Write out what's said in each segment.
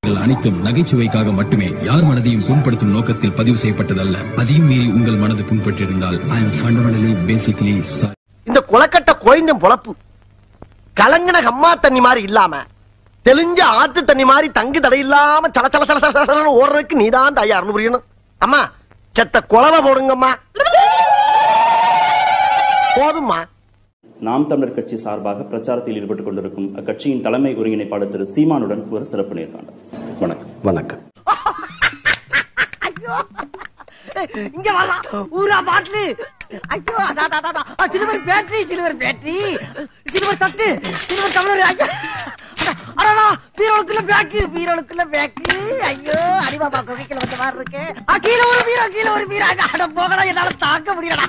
அனைத்தும் நகைச்சுவைக்காக மட்டுமே யார் மனதையும் புண்படுத்தும் நோக்கத்தில் பதிவு செய்யப்பட்டதல்ல அதையும் மீறி உங்கள் மனது புண்பட்டிருந்தால் ஐ எம் ஃபண்டமெண்டலி பேசிக்கலி இந்த குளக்கட்ட கோயந்தம் பொழப்பு கலங்கின கம்மா தண்ணி மாதிரி இல்லாம தெளிஞ்ச ஆத்து தண்ணி மாதிரி தங்கு தடை இல்லாம சல சல சல சல சலன்னு ஓடுறதுக்கு நீதான் தயார்னு புரியணும் அம்மா செத்த குழவை போடுங்கம்மா போதும்மா நாம் தமிழர் கட்சி சார்பாக பிரச்சாரத்தில் ஈடுபட்டுக் கொண்டிருக்கும் அக்கட்சியின் தலைமை ஒருங்கிணைப்பாளர் திரு சீமானுடன் ஒரு சிறப்பு நேர்காணல் வணக்கம் வணக்கம் இங்க வரலாம் ஊரா பாட்டிலு ஐயோ அடா, அடா, அடா. ஆ, silver battery silver battery silver தட்டு சிலுவர் டம்ளர் ஐயோ அடா, அடடா பீரோளுக்குள்ள பேக்கு பீரோளுக்குள்ள பேக்கு ஐயோ அடிபாபா கொகைக்குள்ள வந்த மாதிரி இருக்கு ஆ, கீழே ஒரு பீரோ கீழே ஒரு பீரோ அட, அட போகடா என்னால தாக்க முடியலடா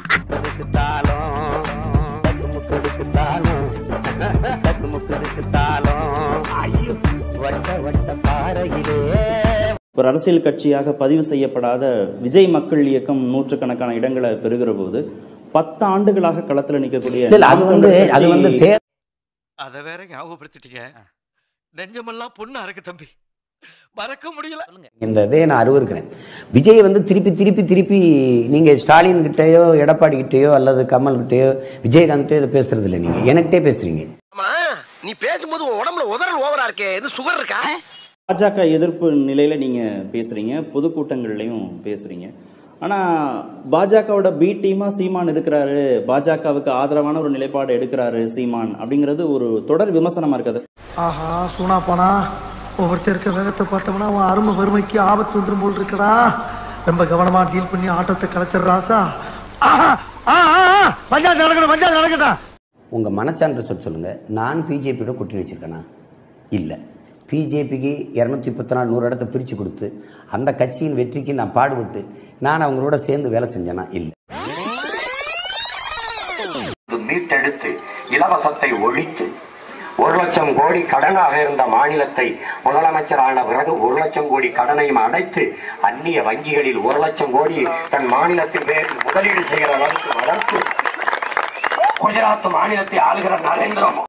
ஒரு அரசியல் கட்சியாக பதிவு செய்யப்படாத விஜய் மக்கள் இயக்கம் நூற்றுக்கணக்கான இடங்களை பெறுகிற போது பத்து ஆண்டுகளாக களத்துல நிற்கக்கூடிய இல்ல, இல்ல, அது நாம் வந்து தமிழர் அது வந்து கட்சி- தே- அத வேற ஞாபகப்படுத்திட்டீங்க நெஞ்சமெல்லாம் பொண்ணா இருக்கு தம்பி மறக்க முடியல இந்த இதே நான் அருவருக்கிறேன் விஜய் வந்து திருப்பி திருப்பி திருப்பி நீங்க ஸ்டாலின் கிட்டயோ எடப்பாடி கிட்டயோ அல்லது கமல் கிட்டயோ விஜயகாந்த் இதை பேசுறது இல்லை நீங்க எனக்கிட்டே பேசுறீங்க ஆமா நீ பேசும்போது உன் உடம்புல உதறல் ஓவரா இருக்கே இது சுகர் இருக்கா பாஜக எதிர்ப்பு நிலையில நீங்க பேசுறீங்க பொதுக்கூட்டங்கள்லயும் பேசுறீங்க ஆனா பாஜகவோட பி டீமா சீமான் இருக்கிறாரு பாஜகவுக்கு ஆதரவான ஒரு நிலைப்பாடு எடுக்கிறாரு சீமான் அப்படிங்கிறது ஒரு தொடர் விமர்சனமா இருக்காது ஆஹா சூனா போனா ஒவ்வொருத்தர் இருக்க வேகத்தை பார்த்தோம்னா அவன் அருமை வறுமைக்கு ஆபத்து வந்துடும் போல் இருக்கடா ரொம்ப கவனமா டீல் பண்ணி ஆட்டத்தை கலைச்சிடுறாசா ஆஹா ஆ ஆ, ஆ, பஞ்சாயத்து நடக்கணும் பஞ்சாயத்து நடக்கட்டும் உங்க மனச்சான்று சொல்ல சொல்லுங்க நான் பிஜேபியோட கூட்டணி வச்சிருக்கேனா இல்லை பிஜேபிக்கு இரநூத்தி பத்து நாள் நூறு இடத்த பிரித்து கொடுத்து அந்த கட்சியின் வெற்றிக்கு நான் பாடுபட்டு நான் அவங்களோட சேர்ந்து வேலை செஞ்சேனா இல்லை மீட்டெடுத்து இலவசத்தை ஒழித்து ஒரு லட்சம் கோடி கடனாக இருந்த மாநிலத்தை முதலமைச்சரான பிறகு ஒரு லட்சம் கோடி கடனையும் அடைத்து அந்நிய வங்கிகளில் ஒரு லட்சம் கோடி தன் மாநிலத்தில் வேறு முதலீடு செய்கிற அளவுக்கு வளர்த்து குஜராத் மாநிலத்தை ஆளுகிற நரேந்திர மோடி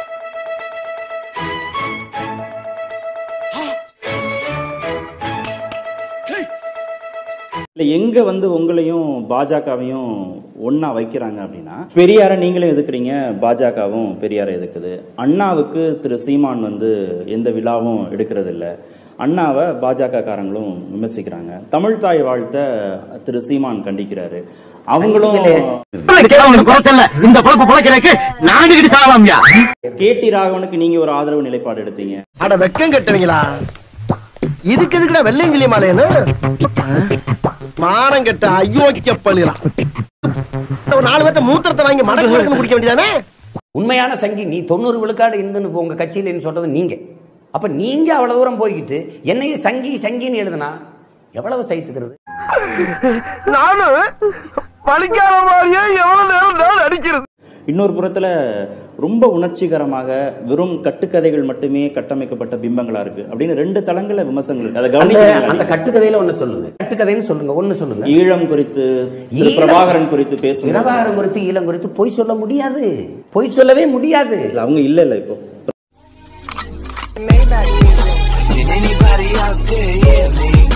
இல்ல எங்க வந்து உங்களையும் பாஜகவையும் ஒண்ணா வைக்கிறாங்க அப்படின்னா பெரியார நீங்களும் எதுக்குறீங்க பாஜகவும் பெரியாரை எதுக்குது அண்ணாவுக்கு திரு சீமான் வந்து எந்த விழாவும் எடுக்கிறது இல்ல அண்ணாவை பாஜக காரங்களும் விமர்சிக்கிறாங்க தமிழ் தாய் வாழ்த்த திரு சீமான் கண்டிக்கிறாரு அவங்களும் இந்த பொழப்பு பொழைக்கிறதுக்கு நாடுகிட்டு சாகலாம்யா கே டி ராகவனுக்கு நீங்க ஒரு ஆதரவு நிலைப்பாடு எடுத்தீங்க அட வெக்கம் கட்டுவீங்களா இதுக்கு எதுக்குடா வெள்ளையங்கிலி மாலையன்னு மானம் கெட்ட அயோக்கிய பள்ளிகளா ஒரு நாலு பேர்த்த மூத்திரத்தை வாங்கி மடக்கு மடக்குன்னு குடிக்க வேண்டியதானே உண்மையான சங்கி நீ தொண்ணூறு விழுக்காடு இருந்து உங்க கட்சியிலன்னு சொல்றது நீங்க அப்ப நீங்க அவ்வளவு தூரம் போய்கிட்டு என்னையும் சங்கி சங்கின்னு எழுதுனா எவ்வளவு சைத்துக்கிறது நானும் பழிக்காத மாதிரியே எவ்வளவு நேரம் நான் அடிக்கிறது இன்னொரு புறத்துல ரொம்ப உணர்ச்சிகரமாக வெறும் கட்டுக்கதைகள் மட்டுமே கட்டமைக்கப்பட்ட பிம்பங்களா இருக்கு அப்படின்னு ரெண்டு தளங்கள்ல விமர்சனங்கள் இருக்கு அதை அந்த கவனிக்கிறீங்களா அந்த நீங்க? கட்டுக்கதையில ஒண்ணு சொல்லுங்க கட்டுக்கதைன்னு சொல்லுங்க ஒண்ணு சொல்லுங்க ஈழம் குறித்து திரு ஈழம். பிரபாகரன் குறித்து பேசுங்க விவகாரம் குறித்து ஈழம் குறித்து பொய் சொல்ல முடியாது பொய் சொல்லவே முடியாது அவங்க இல்ல இல்ல இப்போ Did anybody out there hear me?